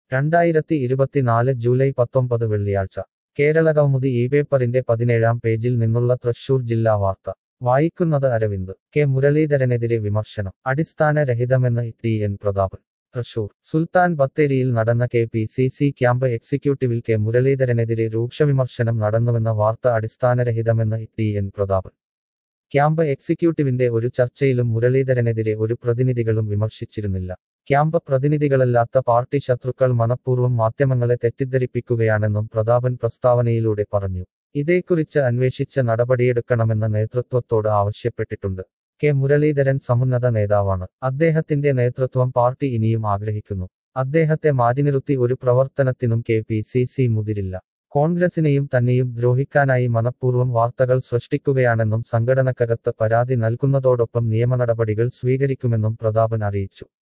രണ്ടായിരത്തി ഇരുപത്തിനാല് ജൂലൈ പത്തൊമ്പത് വെള്ളിയാഴ്ച കേരളകൗമുദി ഈ പേപ്പറിന്റെ പതിനേഴാം പേജിൽ നിന്നുള്ള തൃശൂർ ജില്ലാ വാർത്ത വായിക്കുന്നത് അരവിന്ദ് കെ മുരളീധരനെതിരെ വിമർശനം അടിസ്ഥാനരഹിതമെന്ന് ടി എൻ പ്രതാപൻ തൃശൂർ സുൽത്താൻ ബത്തേരിയിൽ നടന്ന K P C C camp എക്സിക്യൂട്ടീവിൽ കെ മുരളീധരനെതിരെ രൂക്ഷവിമർശനം നടന്നുവെന്ന വാർത്ത അടിസ്ഥാനരഹിതമെന്ന് ടി എൻ പ്രതാപൻ ക്യാമ്പ് എക്സിക്യൂട്ടീവിന്റെ ഒരു ചർച്ചയിലും മുരളീധരനെതിരെ ഒരു പ്രതിനിധികളും വിമർശിച്ചിരുന്നില്ല ക്യാമ്പ് പ്രതിനിധികളല്ലാത്ത പാർട്ടി ശത്രുക്കൾ മനഃപൂർവ്വം മാധ്യമങ്ങളെ തെറ്റിദ്ധരിപ്പിക്കുകയാണെന്നും പ്രതാപൻ പ്രസ്താവനയിലൂടെ പറഞ്ഞു ഇതേക്കുറിച്ച് അന്വേഷിച്ച് നടപടിയെടുക്കണമെന്ന് നേതൃത്വത്തോട് ആവശ്യപ്പെട്ടിട്ടുണ്ട് കെ മുരളീധരൻ സമുന്നത നേതാവാണ് അദ്ദേഹത്തിന്റെ നേതൃത്വം പാർട്ടി ഇനിയും ആഗ്രഹിക്കുന്നു അദ്ദേഹത്തെ മാറ്റിനിർത്തി ഒരു പ്രവർത്തനത്തിനും കെ പി സി സി മുതിരില്ല കോൺഗ്രസിനെയും തന്നെയും ദ്രോഹിക്കാനായി മനഃപൂർവ്വം വാർത്തകൾ സൃഷ്ടിക്കുകയാണെന്നും സംഘടനക്കകത്ത് പരാതി നൽകുന്നതോടൊപ്പം നിയമനടപടികൾ സ്വീകരിക്കുമെന്നും പ്രതാപൻ അറിയിച്ചു